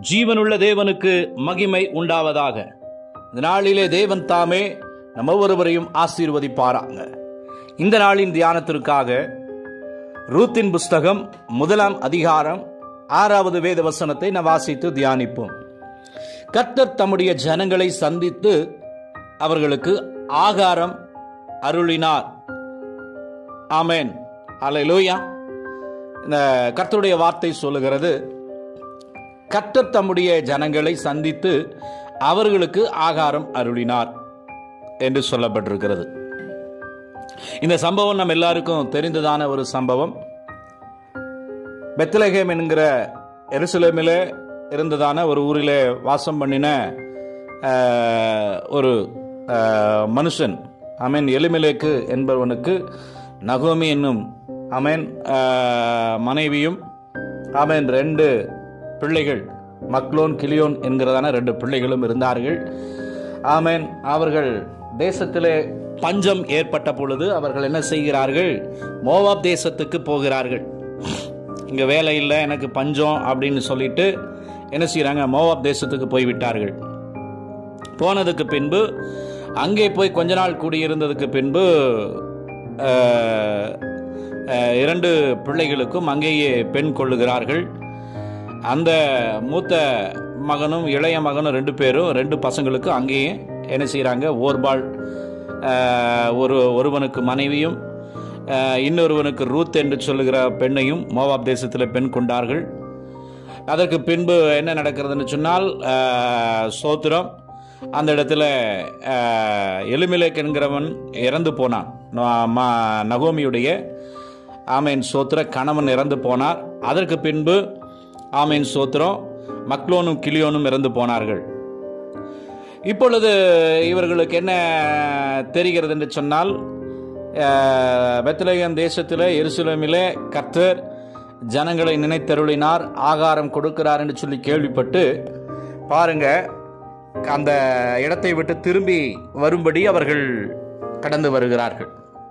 ஜீவனுள்ள தேவனுக்கு மகிமை உண்டாவதாக இந்த நாளிலே தேவன் தாமே நம்ம ஒவ்வொருவரையும் ஆசீர்வதிப்பாராங்க இந்த நாளின் தியானத்திற்காக ரூத்தின் புஸ்தகம் முதலாம் அதிகாரம் ஆறாவது வேத வசனத்தை நான் வாசித்து தியானிப்போம் கர்த்தர் தம்முடைய ஜனங்களை சந்தித்து அவர்களுக்கு ஆகாரம் அருளினார் ஆமேன் அல்லேலூயா இந்த கர்த்தருடைய வார்த்தை சொல்லுகிறது கர்த்தர் தம்முடைய ஜனங்களை சந்தித்து அவர்களுக்கு ஆகாரம் அருளினார் என்று சொல்லப்பட்டிருக்கிறது இந்த சம்பவம் நம்ம எல்லாருக்கும் தெரிந்ததான ஒரு சம்பவம் பெத்லகேம் என்கிற எருசலேமிலே இருந்ததான ஒரு ஊரிலே வாசம் பண்ணின ஆஹ், ஒரு ஆஹ், மனுஷன் அமேன் எலிமெலேக்கு என்பவனுக்கு நகோமி என்னும் அமேன் ஆஹ், மனைவியும் ஆமேன் ரெண்டு பிள்ளைகள் மக்லோன் கிளியோன் என்கிறதான ரெண்டு பிள்ளைகளும் இருந்தார்கள் ஆமேன் அவர்கள் தேசத்திலே பஞ்சம் ஏற்பட்ட பொழுது அவர்கள் என்ன செய்கிறார்கள் மோவாப் தேசத்துக்கு போகிறார்கள் இங்கே வேலை இல்லை எனக்கு பஞ்சம் அப்படின்னு சொல்லிட்டு என்ன செய்கிறாங்க மோவாப் தேசத்துக்கு போய் விட்டார்கள் போனதுக்கு பின்பு அங்கே போய் கொஞ்ச நாள் குடியிருந்ததுக்கு பின்பு அஹ், அஹ், இரண்டு பிள்ளைகளுக்கும் அங்கேயே பெண் கொள்ளுகிறார்கள் அந்த மூத்த மகனும் இளைய மகனும் ரெண்டு பேரும் ரெண்டு பசங்களுக்கு அங்கேயே என்ன செய்கிறாங்க ஓர்பால் அஹ், ஒரு ஒருவனுக்கு மனைவியும் அஹ், இன்னொருவனுக்கு ரூத் என்று சொல்லுகிற பெண்ணையும் மோவாப் தேசத்தில் பெண் கொண்டார்கள் அதற்கு பின்பு என்ன நடக்கிறதுன்னு சொன்னால் அஹ், சோத்திரம் அந்த இடத்துல அஹ், எலிமெலேக் என்கிறவன் இறந்து போனான் ந- ம- நகோமியுடைய ஆமேன் சோத்திர கணவன் இறந்து போனார் அதற்கு பின்பு ஆமேன் சோத்திரம் மக்லோனும் கிளியோனும் இறந்து போனார்கள் இப்பொழுது இவர்களுக்கு என்ன தெரிகிறது என்று சொன்னால் அஹ், பெத்லகேம் தேசத்தில் எருசலேமிலே கர்த்தர் ஜனங்களை நினைத்தருளினார் ஆகாரம் கொடுக்கிறார் என்று சொல்லி கேள்விப்பட்டு பாருங்க அந்த இடத்தை விட்டு திரும்பி வரும்படி அவர்கள் கடந்து வருகிறார்கள்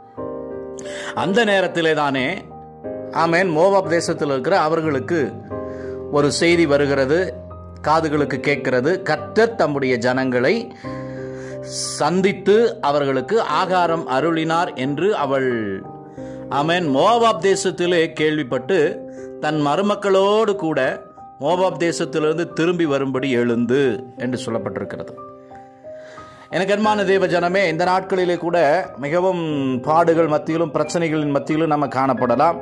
அந்த நேரத்திலே தானே ஆமேன் மோவாப் தேசத்தில் இருக்கிற அவர்களுக்கு ஒரு செய்தி வருகிறது காதுகளுக்கு கேட்கிறது கர்த்தர் தம்முடைய ஜனங்களை சந்தித்து அவர்களுக்கு ஆகாரம் அருளினார் என்று அவள் ஆமேன் மோவாப் தேசத்திலே கேள்விப்பட்டு தன் மருமக்களோடு கூட மோவாப் தேசத்திலிருந்து திரும்பி வரும்படி எழுந்து என்று சொல்லப்பட்டிருக்கிறது எனக்கு அன்பான தேவ ஜனமே இந்த நாட்களிலே கூட மிகவும் பாடுகள் மத்தியிலும் பிரச்சனைகளின் மத்தியிலும் நம்ம காணப்படலாம்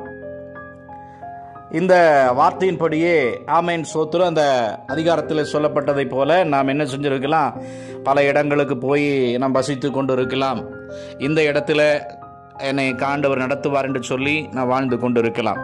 இந்த வார்த்தையின்படியே ஆமேன் சோத்துரு அந்த அதிகாரத்தில் சொல்லப்பட்டதைப் போல நாம் என்ன செஞ்சிருக்கலாம் பல இடங்களுக்கு போய் நாம் வசித்து கொண்டு இருக்கலாம் இந்த இடத்துல என்னை காண்டவர் நடத்துவார் என்று சொல்லி நான் வாழ்ந்து கொண்டு இருக்கலாம்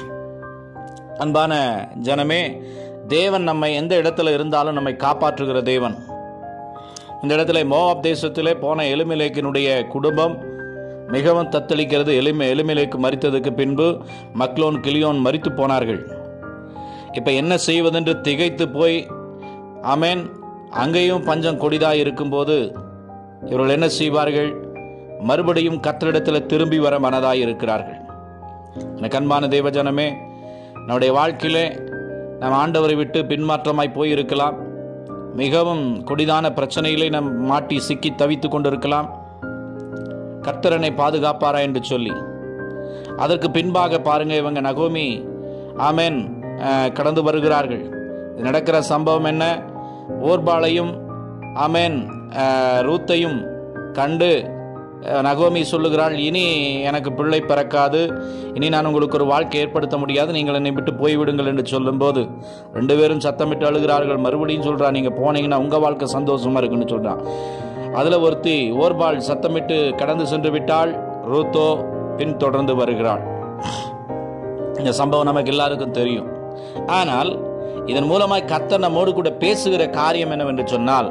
அன்பான ஜனமே தேவன் நம்மை எந்த இடத்துல இருந்தாலும் நம்மை காப்பாற்றுகிற தேவன் இந்த இடத்துல மோவாப் தேசத்திலே போன எலுமிலேக்கினுடைய குடும்பம் மிகவும் தத்தளிக்கிறது எளிமை எலுமிலேக்கு மறித்ததுக்கு பின்பு மக்லோன் கிளியோன் மறித்து போனார்கள் இப்போ என்ன செய்வதென்று திகைத்து போய் ஆமேன் அங்கேயும் பஞ்சம் கொடிதாய் இருக்கும்போது இவர்கள் என்ன செய்வார்கள் மறுபடியும் கத்தரிடத்தில் திரும்பி வர மனதாய் இருக்கிறார்கள் எனக்கு அன்பான தேவஜனமே நம்முடைய வாழ்க்கையிலே நாம் ஆண்டவரை விட்டு பின்மாற்றமாய் போயிருக்கலாம் மிகவும் கொடிதான பிரச்சனைகளை நாம் மாட்டி சிக்கி தவித்து கொண்டிருக்கலாம் கர்த்தரனை பாதுகாப்பாரா என்று சொல்லி அதற்கு பின்பாக பாருங்க இவங்க நகோமி ஆமேன் அஹ், கடந்து வருகிறார்கள் இது நடக்கிற சம்பவம் என்ன ஓர்பாளையும் ஆமேன் அஹ், ரூத்தையும் கண்டு அஹ், நகோமி சொல்லுகிறாள் இனி எனக்கு பிள்ளை பிறக்காது இனி நான் உங்களுக்கு ஒரு வாழ்க்கை ஏற்படுத்த முடியாது நீங்கள் என்னை விட்டு போய்விடுங்கள் என்று சொல்லும்போது ரெண்டு பேரும் சத்தமிட்டு அழுகிறார்கள் மறுபடியும் சொல்றா நீங்க போனீங்கன்னா உங்க வாழ்க்கை சந்தோஷமா இருக்குன்னு சொல்றான் அதுல ஒருத்தி ஓர்பால் சத்தமிட்டு கடந்து சென்று விட்டாள் ரூத்தோ பின் தொடர்ந்து வருகிறாள் இந்த சம்பவம் நமக்கு எல்லாருக்கும் தெரியும் ஆனால் இதன் மூலமாய் கர்த்தர் நம்மோடு கூட பேசுகிற காரியம் என்னவென்று சொன்னால்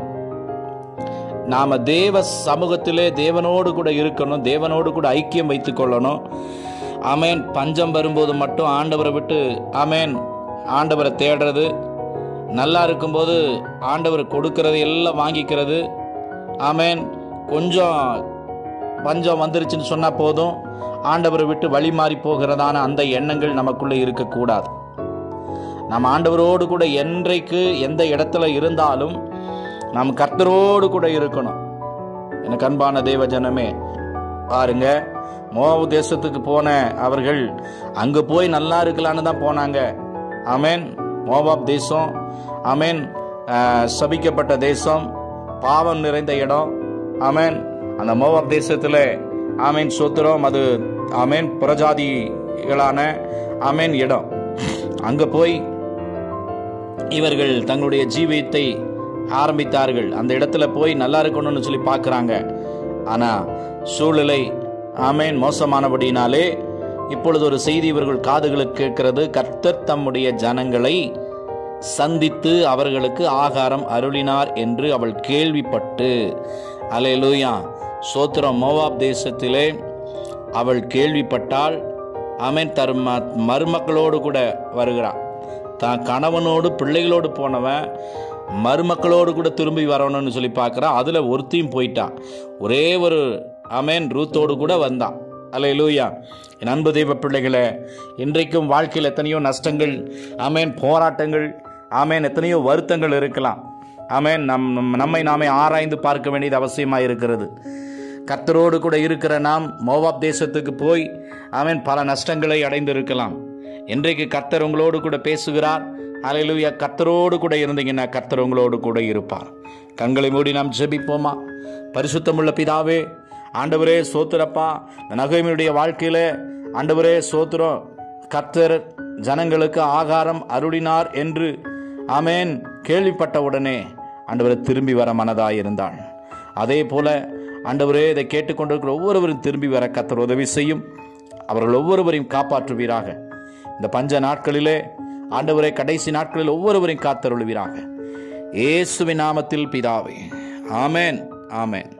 நாம தேவ சமூகத்திலே தேவனோடு கூட இருக்கணும் தேவனோடு கூட ஐக்கியம் வைத்துக் கொள்ளணும் ஆமேன் பஞ்சம் வரும்போது மட்டும் ஆண்டவரை விட்டு ஆமேன் ஆண்டவரை தேடுறது நல்லா இருக்கும்போது ஆண்டவர் கொடுக்கறது எல்லாம் வாங்கிக்கிறது ஆமேன் கொஞ்சம் பஞ்சம் வந்துருச்சுன்னு சொன்னால் போதும் ஆண்டவரை விட்டு வழி மாறி போகிறதான அந்த எண்ணங்கள் நமக்குள்ளே இருக்கக்கூடாது நாம் ஆண்டவரோடு கூட என்றைக்கு எந்த இடத்துல இருந்தாலும் நாம் கர்த்தரோடு கூட இருக்கணும் எனக்கு அன்பான தேவ ஜனமே பாருங்க மோவாபு தேசத்துக்கு போன அவர்கள் அங்க போய் நல்லா இருக்கலான்னு தான் போனாங்க ஆமேன் மோவாப் தேசம் ஆமேன் ஆஹ், சபிக்கப்பட்ட தேசம் பாவம் நிறைந்த இடம் ஆமேன் அந்த மோவாப் தேசத்தில் ஆமேன் சோத்திரம் அது ஆமேன் புறஜாதிகளான ஆமேன் இடம் அங்க போய் இவர்கள் தங்களுடைய ஜீவியத்தை ஆரம்பித்தார்கள் அந்த இடத்துல போய் நல்லா இருக்கணும்னு சொல்லி பார்க்குறாங்க ஆனால் சூழ்நிலை ஆமேன் மோசமானபடினாலே இப்பொழுது ஒரு செய்தி இவர்கள் காதுகளுக்கு கேட்கிறது கர்த்தர் தம்முடைய ஜனங்களை சந்தித்து அவர்களுக்கு ஆகாரம் அருளினார் என்று அவள் கேள்விப்பட்டு அலையலூயா சோத்திரம் மோவாப் தேசத்திலே அவள் கேள்விப்பட்டால் ஆமென் தர்ம மருமக்களோடு கூட வருகிறான் தான் கணவனோடு பிள்ளைகளோடு போனவன் மருமக்களோடு கூட திரும்பி வரணும்னு சொல்லி பார்க்குறான் அதில் ஒருத்தையும் போயிட்டான் ஒரே ஒரு அமேன் ரூத்தோடு கூட வந்தான் அல்ல லூயா என் அன்பு தெய்வ பிள்ளைகளே இன்றைக்கும் வாழ்க்கையில் எத்தனையோ நஷ்டங்கள் ஆமேன் போராட்டங்கள் ஆமேன் எத்தனையோ வருத்தங்கள் இருக்கலாம் ஆமேன் நம் நம்- நம்மை நாமே ஆராய்ந்து பார்க்க வேண்டியது அவசியமாக இருக்கிறது கர்த்தரோடு கூட இருக்கிற நாம் மோவாப் தேசத்துக்கு போய் அவன் பல நஷ்டங்களை அடைந்திருக்கலாம் இன்றைக்கு கர்த்தர் உங்களோடு கூட பேசுகிறார் அலையிலுயா கர்த்தரோடு கூட இருந்தீங்கன்னா கர்த்தர் உங்களோடு கூட இருப்பார் கண்களை மூடி நாம் ஜெபிப்போமா பரிசுத்தமுள்ள பிதாவே ஆண்டவரே சோத்திரப்பா இந்த நகைமையுடைய வாழ்க்கையில ஆண்டவரே சோத்திரம் கர்த்தர் ஜனங்களுக்கு ஆகாரம் அருளினார் என்று ஆமேன் கேள்விப்பட்ட உடனே ஆண்டவரை திரும்பி வர மனதாயிருந்தாள் அதே போல ஆண்டவரே இதை கேட்டுக்கொண்டிருக்கிற ஒவ்வொருவரும் திரும்பி வர கத்தர் உதவி செய்யும் அவர்கள் ஒவ்வொருவரையும் காப்பாற்றுவீராக இந்த பஞ்ச நாட்களிலே ஆண்டவரே கடைசி நாட்களில் ஒவ்வொருவரையும் காத்தருளுவீராக இயேசுவின் நாமத்தில் பிதாவே ஆமென் ஆமென்